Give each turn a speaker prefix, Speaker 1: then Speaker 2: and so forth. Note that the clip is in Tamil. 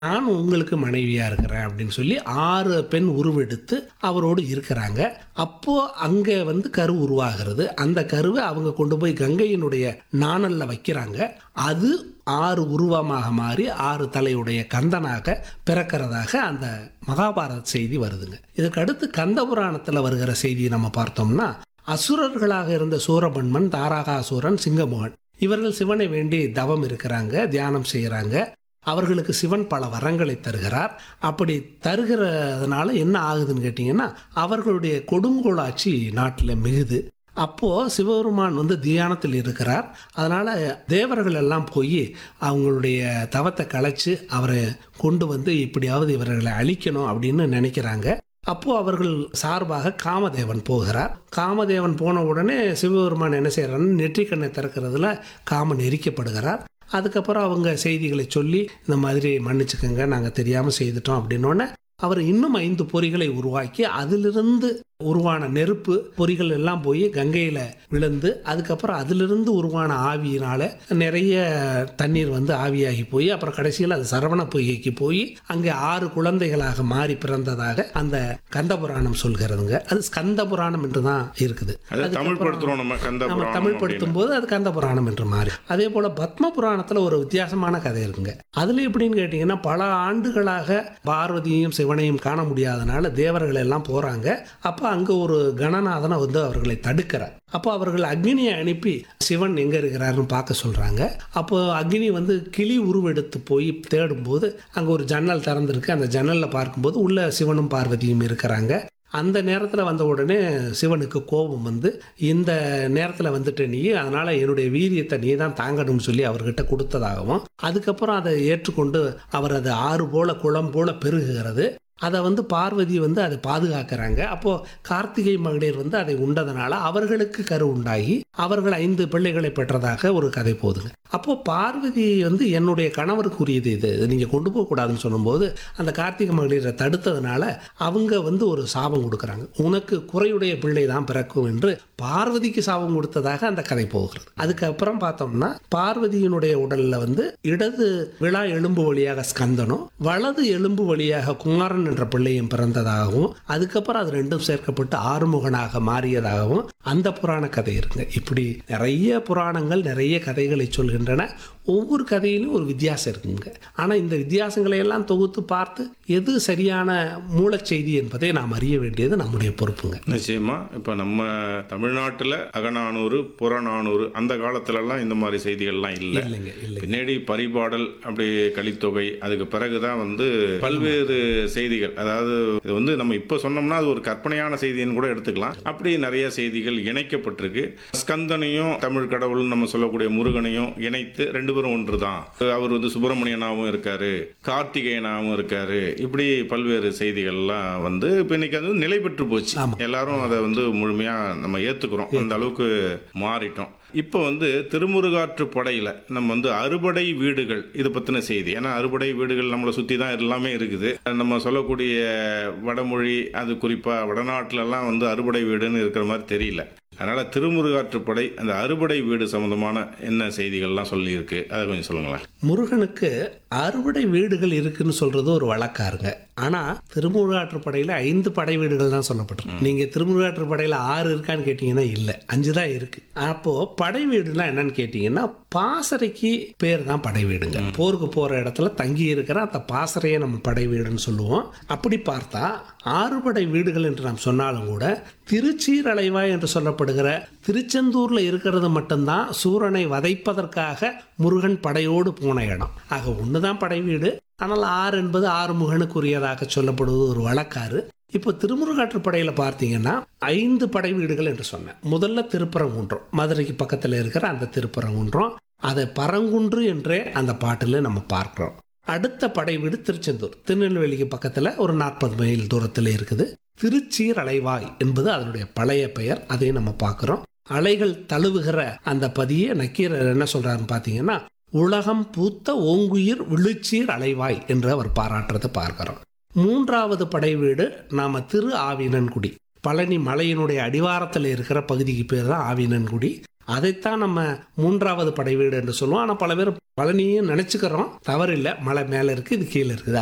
Speaker 1: நான் உங்களுக்கு மனைவியா இருக்கிறேன் அப்படின்னு சொல்லி ஆறு பெண் உருவெடுத்து அவரோடு இருக்கிறாங்க அப்போ அங்க வந்து கரு உருவாகிறது அந்த கருவை அவங்க கொண்டு போய் கங்கையினுடைய நாணல்ல வைக்கிறாங்க அது ஆறு உருவமாக மாறி ஆறு தலையுடைய கந்தனாக பிறக்கிறதாக அந்த மகாபாரத செய்தி வருதுங்க இதுக்கு அடுத்து கந்த புராணத்துல வருகிற செய்தியை நம்ம பார்த்தோம்னா அசுரர்களாக இருந்த சூரபன்மன் தாராகாசுரன் சிங்கமோகன் இவர்கள் சிவனை வேண்டி தவம் இருக்கிறாங்க தியானம் செய்கிறாங்க அவர்களுக்கு சிவன் பல வரங்களை தருகிறார் அப்படி தருகிறதுனால என்ன ஆகுதுன்னு கேட்டிங்கன்னா அவர்களுடைய கொடுங்கோலாட்சி நாட்டில் மிகுது அப்போ சிவபெருமான் வந்து தியானத்தில் இருக்கிறார் அதனால தேவர்கள் எல்லாம் போய் அவங்களுடைய தவத்தை கலைச்சு அவரை கொண்டு வந்து இப்படியாவது இவர்களை அழிக்கணும் அப்படின்னு நினைக்கிறாங்க அப்போ அவர்கள் சார்பாக காமதேவன் போகிறார் காமதேவன் போன உடனே சிவபெருமான் என்ன செய்யறாருன்னு நெற்றிக்கண்ணை திறக்கிறதுல காமன் எரிக்கப்படுகிறார் அதுக்கப்புறம் அவங்க செய்திகளை சொல்லி இந்த மாதிரி மன்னிச்சுக்கோங்க நாங்கள் தெரியாமல் செய்துட்டோம் அப்படின்னோடனே அவர் இன்னும் ஐந்து பொறிகளை உருவாக்கி அதிலிருந்து உருவான நெருப்பு பொறிகள் எல்லாம் போய் கங்கையில் விழுந்து அதுக்கப்புறம் அதிலிருந்து உருவான ஆவியினால நிறைய தண்ணீர் வந்து ஆவியாகி போய் அப்புறம் கடைசியில் அது சரவண பொய்கைக்கு போய் அங்கே ஆறு குழந்தைகளாக மாறி பிறந்ததாக அந்த கந்த புராணம் சொல்கிறதுங்க அது ஸ்கந்த புராணம் என்று தான் இருக்குது
Speaker 2: அதை தமிழ் படுத்துறோம் நம்ம கந்த
Speaker 1: நம்ம
Speaker 2: புராணம்
Speaker 1: தமிழ் படுத்தும் போது அது கந்த புராணம் என்று மாறி அதே போல பத்ம புராணத்துல ஒரு வித்தியாசமான கதை இருக்குங்க அதுல எப்படின்னு கேட்டீங்கன்னா பல ஆண்டுகளாக பார்வதியும் சிவனையும் காண முடியாதனால தேவர்கள் எல்லாம் போறாங்க அப்ப அங்க ஒரு கணநாதனை வந்து அவர்களை தடுக்கிறார் அப்போ அவர்கள் அக்னியை அனுப்பி சிவன் எங்க இருக்கிறாருன்னு பார்க்க சொல்றாங்க அப்போ அக்னி வந்து கிளி உருவெடுத்து போய் தேடும்போது அங்க ஒரு ஜன்னல் திறந்திருக்கு அந்த ஜன்னல்ல பார்க்கும்போது உள்ள சிவனும் பார்வதியும் இருக்கிறாங்க அந்த நேரத்தில் வந்த உடனே சிவனுக்கு கோபம் வந்து இந்த நேரத்தில் வந்துட்டு நீ அதனால் என்னுடைய வீரியத்தை நீ தான் தாங்கணும்னு சொல்லி அவர்கிட்ட கொடுத்ததாகவும் அதுக்கப்புறம் அதை ஏற்றுக்கொண்டு அவர் அது ஆறு போல குளம் போல பெருகுகிறது அதை வந்து பார்வதி வந்து அதை பாதுகாக்கிறாங்க அப்போ கார்த்திகை மகளிர் வந்து அதை உண்டதனால அவர்களுக்கு கரு உண்டாகி அவர்கள் ஐந்து பிள்ளைகளை பெற்றதாக ஒரு கதை போகுதுங்க அப்போ பார்வதி வந்து என்னுடைய கணவருக்குரியது இது இது நீங்க கொண்டு போக கூடாதுன்னு சொல்லும்போது அந்த கார்த்திகை மகளிரை தடுத்ததுனால அவங்க வந்து ஒரு சாபம் கொடுக்குறாங்க உனக்கு குறையுடைய பிள்ளை தான் பிறக்கும் என்று பார்வதிக்கு சாபம் கொடுத்ததாக அந்த கதை போகிறது அதுக்கப்புறம் பார்த்தோம்னா பார்வதியினுடைய உடல்ல வந்து இடது விழா எலும்பு வழியாக ஸ்கந்தனும் வலது எலும்பு வழியாக குமாரன் என்ற பிள்ளையும் பிறந்ததாகவும் அதுக்கப்புறம் அது ரெண்டும் சேர்க்கப்பட்டு ஆறுமுகனாக மாறியதாகவும் அந்த புராண கதை இருக்குங்க இப்படி நிறைய புராணங்கள் நிறைய கதைகளை சொல்கின்றன ஒவ்வொரு கதையிலும் ஒரு வித்தியாசம் இருக்குங்க ஆனால் இந்த வித்தியாசங்களை எல்லாம் தொகுத்து பார்த்து எது சரியான மூலச்செய்தி என்பதை நாம் அறிய வேண்டியது நம்முடைய பொறுப்புங்க
Speaker 2: நிச்சயமா இப்போ நம்ம தமிழ்நாட்டில் அகநானூறு புறநானூறு அந்த காலத்துலலாம் இந்த மாதிரி செய்திகள்லாம் இல்லை
Speaker 1: இல்லைங்க இல்லை
Speaker 2: பின்னாடி பரிபாடல் அப்படி கலித்தொகை அதுக்கு பிறகுதான் வந்து பல்வேறு செய்திகள் அதாவது இது வந்து நம்ம இப்போ சொன்னோம்னா அது ஒரு கற்பனையான செய்தின்னு கூட எடுத்துக்கலாம் அப்படி நிறைய செய்திகள் இணைக்கப்பட்டிருக்கு ஸ்கந்தனையும் தமிழ் கடவுள்னு நம்ம சொல்லக்கூடிய முருகனையும் இணைத்து ரெண்டு பேரும் ஒன்று தான் அவர் வந்து சுப்பிரமணியனாகவும் இருக்காரு கார்த்திகேயனாகவும் இருக்காரு இப்படி பல்வேறு செய்திகள்லாம் வந்து இப்போ இன்னைக்கு அது நிலை பெற்று போச்சு எல்லாரும் அதை வந்து முழுமையா நம்ம ஏத்துக்கிறோம் அந்த அளவுக்கு மாறிட்டோம் இப்போ வந்து திருமுருகாற்று படையில நம்ம வந்து அறுபடை வீடுகள் இது பத்தின செய்தி ஏன்னா அறுபடை வீடுகள் நம்மளை சுத்தி தான் எல்லாமே இருக்குது நம்ம சொல்லக்கூடிய வடமொழி அது குறிப்பா வடநாட்டுல எல்லாம் வந்து அறுபடை வீடுன்னு இருக்கிற மாதிரி தெரியல அதனால திருமுருகாற்றுப்படை அந்த அறுபடை வீடு சம்பந்தமான என்ன செய்திகள்லாம் சொல்லியிருக்கு அதை கொஞ்சம் சொல்லுங்களேன்
Speaker 1: முருகனுக்கு அறுபடை வீடுகள் இருக்குன்னு சொல்றது ஒரு வழக்காருங்க ஆனா திருமுருகாற்றுப்படையில ஐந்து படை வீடுகள் தான் சொல்லப்பட்டிருக்கு நீங்க திருமுருகாற்றுப்படையில ஆறு இருக்கான்னு கேட்டீங்கன்னா இல்ல அஞ்சு தான் இருக்கு அப்போ படை வீடுனா என்னன்னு கேட்டீங்கன்னா பாசறைக்கு பேர் தான் படை வீடுங்க போருக்கு போற இடத்துல தங்கி இருக்கிற அந்த பாசறையை நம்ம படை வீடுன்னு சொல்லுவோம் அப்படி பார்த்தா ஆறுபடை வீடுகள் என்று நாம் சொன்னாலும் கூட திருச்சீரலைவாய் என்று சொல்லப்படுகிற திருச்செந்தூர்ல இருக்கிறது மட்டும்தான் சூரனை வதைப்பதற்காக முருகன் படையோடு போன இடம் ஆக ஒண்ணுதான் படை வீடு ஆனால் ஆறு என்பது ஆறுமுகனுக்குரியதாக சொல்லப்படுவது ஒரு வழக்காறு இப்போ திருமுருகாற்றுப்படையில் பார்த்தீங்கன்னா ஐந்து படை வீடுகள் என்று சொன்னேன் முதல்ல திருப்பரங்குன்றம் மதுரைக்கு பக்கத்தில் இருக்கிற அந்த திருப்பரங்குன்றம் அதை பரங்குன்று என்றே அந்த பாட்டில் நம்ம பார்க்கிறோம் அடுத்த படை வீடு திருச்செந்தூர் திருநெல்வேலிக்கு பக்கத்தில் ஒரு நாற்பது மைல் தூரத்தில் இருக்குது திருச்சீர் அலைவாய் என்பது அதனுடைய பழைய பெயர் அதையும் நம்ம பார்க்குறோம் அலைகள் தழுவுகிற அந்த பதியை நக்கீரர் என்ன சொல்றாருன்னு பார்த்தீங்கன்னா உலகம் பூத்த ஓங்குயிர் விழுச்சீர் அலைவாய் என்று அவர் பாராட்டுறதை பார்க்கிறோம் மூன்றாவது படை வீடு நாம திரு ஆவினன்குடி பழனி மலையினுடைய அடிவாரத்தில் இருக்கிற பகுதிக்கு பேர் தான் ஆவினன்குடி அதைத்தான் நம்ம மூன்றாவது படை வீடு என்று சொல்லுவோம் ஆனால் பல பேர் பழனியும் நினச்சிக்கிறோம் தவறில்லை மலை மேலே இருக்குது இது கீழே இருக்குது